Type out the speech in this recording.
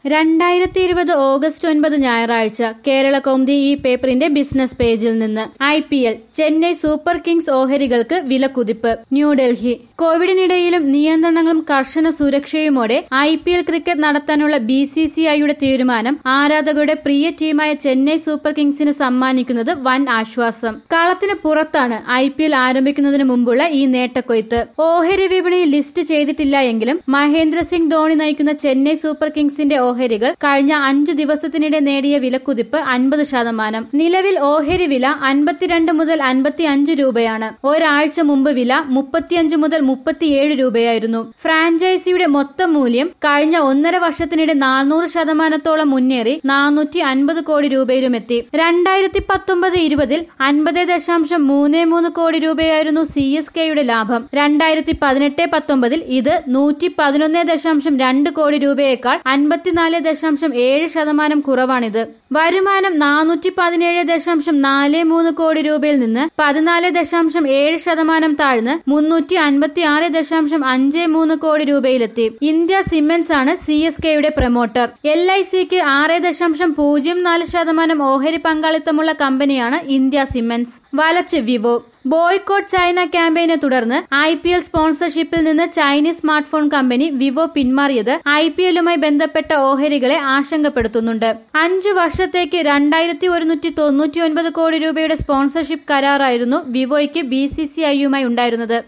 രണ്ടായിരത്തി ഇരുപത് ഓഗസ്റ്റ് ഒൻപത് ഞായറാഴ്ച കേരള കൗമുദി ഈ പേപ്പറിന്റെ ബിസിനസ് പേജിൽ നിന്ന് I P L Chennai Super Kings ഓഹരികൾക്ക് വിലക്കുതിപ്പ് ന്യൂഡൽഹി കോവിഡിനിടയിലും നിയന്ത്രണങ്ങളും കർശന സുരക്ഷയുമോടെ ഐ പി എൽ ക്രിക്കറ്റ് നടത്താനുള്ള ബി സി സി ഐയുടെ തീരുമാനം ആരാധകരുടെ പ്രിയ ടീമായ ചെന്നൈ സൂപ്പർ കിങ്സിന് സമ്മാനിക്കുന്നത് വൻ ആശ്വാസം കളത്തിന് പുറത്താണ് ഐ പി എൽ ആരംഭിക്കുന്നതിന് മുമ്പുള്ള ഈ നേട്ടക്കൊയ്ത്ത് ഓഹരി വിപണിയിൽ ലിസ്റ്റ് ചെയ്തിട്ടില്ല എങ്കിലും മഹേന്ദ്ര സിംഗ് ധോണി നയിക്കുന്ന ചെന്നൈ സൂപ്പർ കിങ്സിന്റെ ഓഹരികൾ കഴിഞ്ഞ അഞ്ചു ദിവസത്തിനിടെ നേടിയ വിലക്കുതിപ്പ് അൻപത് ശതമാനം നിലവിൽ ഓഹരി വില അൻപത്തിരണ്ട് മുതൽ അൻപത്തി അഞ്ച് രൂപയാണ് ഒരാഴ്ച മുമ്പ് വില മുപ്പത്തിയഞ്ച് മുതൽ മുപ്പത്തിയേഴ് രൂപയായിരുന്നു ഫ്രാഞ്ചൈസിയുടെ മൊത്തം മൂല്യം കഴിഞ്ഞ ഒന്നര വർഷത്തിനിടെ നാനൂറ് ശതമാനത്തോളം മുന്നേറി നാനൂറ്റി അൻപത് കോടി രൂപയിലുമെത്തി രണ്ടായിരത്തി പത്തൊമ്പത് ഇരുപതിൽ അൻപത് ദശാംശം മൂന്ന് മൂന്ന് കോടി രൂപയായിരുന്നു സി എസ് കെയുടെ ലാഭം രണ്ടായിരത്തി പതിനെട്ട് പത്തൊമ്പതിൽ ഇത് നൂറ്റി പതിനൊന്ന് ദശാംശം രണ്ട് കോടി രൂപയേക്കാൾ അൻപത്തിനാല് ദശാംശം ഏഴ് ശതമാനം കുറവാണിത് വരുമാനം നാനൂറ്റി പതിനേഴ് ദശാംശം നാല് മൂന്ന് കോടി രൂപയിൽ നിന്ന് പതിനാല് ദശാംശം ഏഴ് ശതമാനം താഴ്ന്ന് മുന്നൂറ്റി അൻപത്തി ആറ് ദശാംശം അഞ്ച് മൂന്ന് കോടി രൂപയിലെത്തി ഇന്ത്യ സിമെന്റ്സ് ആണ് സി എസ് കെയുടെ പ്രൊമോട്ടർ എൽ ഐ സിക്ക് ആറ് ദശാംശം പൂജ്യം നാല് ശതമാനം ഓഹരി പങ്കാളിത്തമുള്ള കമ്പനിയാണ് ഇന്ത്യ സിമെന്റ്സ് വലച്ച് വിവോ ബോയ്ക്കോട്ട് ചൈന ക്യാമ്പയിനെ തുടർന്ന് ഐ പി എൽ സ്പോൺസർഷിപ്പിൽ നിന്ന് Chinese smartphone company Vivo പിന്മാറിയത് ഐ പി എല്ലുമായി ബന്ധപ്പെട്ട ഓഹരികളെ ആശങ്കപ്പെടുത്തുന്നുണ്ട് അഞ്ചു വർഷത്തേക്ക് രണ്ടായിരത്തി ഒരുന്നൂറ്റി തൊണ്ണൂറ്റി ഒൻപത് കോടി രൂപയുടെ സ്പോൺസർഷിപ്പ് കരാറായിരുന്നു വിവോയ്ക്ക് ബി സി സി ഐയുമായി ഉണ്ടായിരുന്നത്